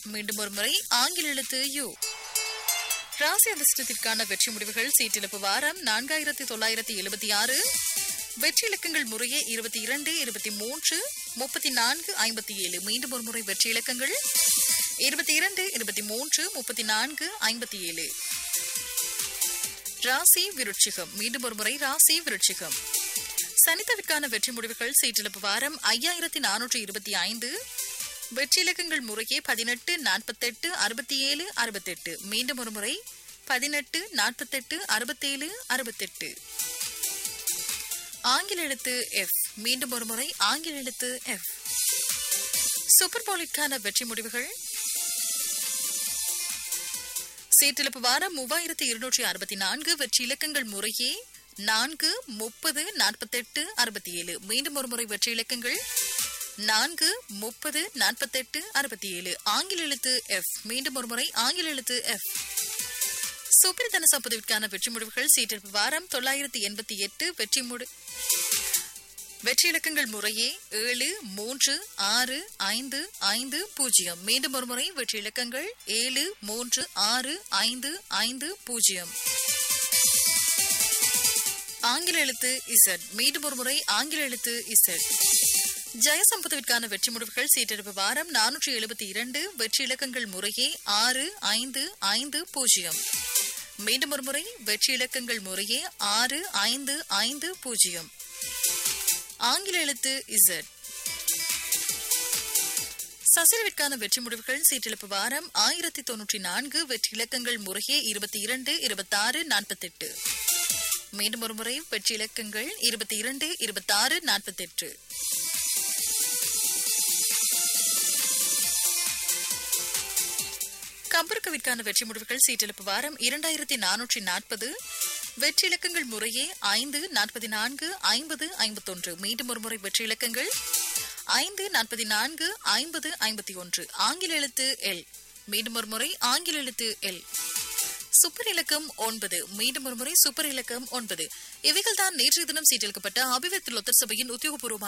மீண்டும் ஒரு முறை ஆங்கில எழுத்து யூ ராசி அதிர்ஷ்டத்திற்கான வெற்றி முடிவுகள் சீட்டிழப்பு வாரம் நான்காயிரத்தி தொள்ளாயிரத்தி எழுபத்தி ஆறு வெற்றி இலக்கங்கள் முறையே இருபத்தி இரண்டு இருபத்தி மூன்று முப்பத்தி நான்கு ஐம்பத்தி ஏழு மீண்டும் ஒரு முறை வெற்றி இலக்கங்கள் இருபத்தி இரண்டு இருபத்தி மூன்று முப்பத்தி நான்கு ஐம்பத்தி ஏழு ராசி விருட்சிகம் மீண்டும் ஒரு முறை ராசி விருட்சிகம் சனித்தவிற்கான வெற்றி முடிவுகள் சீட்டிழப்பு வாரம் ஐயாயிரத்தி நானூற்றி இருபத்தி ஐந்து வெற்றி இலக்கங்கள் முறையே பதினெட்டு நாற்பத்தெட்டு அறுபத்தி ஏழு அறுபத்தெட்டு மீண்டும் ஒரு முறை பதினெட்டு நாற்பத்தெட்டு அறுபத்தேழு அறுபத்தெட்டு ஆங்கில எழுத்து எஃப் மீண்டும் ஒரு முறை ஆங்கில எழுத்து எஃப் சூப்பர் பவுலிற்கான வெற்றி முடிவுகள் சீட்டிழப்பு வாரம் மூவாயிரத்தி இருநூற்றி அறுபத்தி நான்கு வெற்றி இலக்கங்கள் முறையே நான்கு முப்பது நாற்பத்தெட்டு அறுபத்தி ஏழு மீண்டும் ஒரு முறை வெற்றி இலக்கங்கள் நான்கு முப்பது நாற்பத்தெட்டு அறுபத்தி ஏழு ஆங்கில எழுத்து எஃப் மீண்டும் ஒரு முறை ஆங்கில எழுத்து எஃப் சூப்பர் தன சம்பதவிற்கான வெற்றி முடிவுகள் சீட்டிருப்பு வாரம் தொள்ளாயிரத்தி எண்பத்தி எட்டு வெற்றி முடி வெற்றி இலக்கங்கள் முறையே ஏழு மூன்று ஆறு ஐந்து ஐந்து பூஜ்ஜியம் மீண்டும் ஒரு முறை வெற்றி இலக்கங்கள் ஏழு மூன்று ஆறு ஐந்து ஐந்து பூஜ்ஜியம் ஆங்கில எழுத்து இசட் மீண்டும் ஒரு முறை ஆங்கில எழுத்து இசட் ஜெயசம்பதவிற்கான வெற்றி முடிவுகள் சீட்டெடுப்பு வாரம் நானூற்றி எழுபத்தி இரண்டு வெற்றி இலக்கங்கள் முறையே ஆறு ஐந்து ஐந்து பூஜ்ஜியம் மீண்டும் ஒரு முறை வெற்றி இலக்கங்கள் முறையே ஆறு ஐந்து ஐந்து பூஜ்ஜியம் ஆங்கில எழுத்து இசட் சசிரவிற்கான வெற்றி முடிவுகள் சீட்டெழுப்பு வாரம் ஆயிரத்தி தொன்னூற்றி நான்கு வெற்றி இலக்கங்கள் முறையே இருபத்தி இரண்டு இருபத்தாறு நாற்பத்தெட்டு மீண்டும் ஒரு முறை வெற்றி இலக்கங்கள் இருபத்தி இரண்டு இருபத்தாறு நாற்பத்தெட்டு கம்பருக்கவிற்கான வெற்றி முடிவுகள் சீட்டெழுப்பு வாரம் இரண்டாயிரத்தி நானூற்றி நாற்பது வெற்றி இலக்கங்கள் முறையே ஐந்து நாற்பத்தி நான்கு ஐம்பது ஐம்பத்தொன்று மீண்டும் ஒரு முறை வெற்றி இலக்கங்கள் ஐந்து நாற்பத்தி நான்கு ஐம்பது ஐம்பத்தி ஒன்று ஆங்கில எழுத்து எல் மீண்டும் ஒரு முறை ஆங்கில எழுத்து எல் சூப்பர் இலக்கம் ஒன்பது மீண்டும் ஒரு முறை சூப்பர் இலக்கம் ஒன்பது இவைகள் தான் நேற்றைய தினம் சீட்டெழுக்கப்பட்ட அபிவிருத்தி லொத்தர் சபையின் உத்தியோகபூர்வமான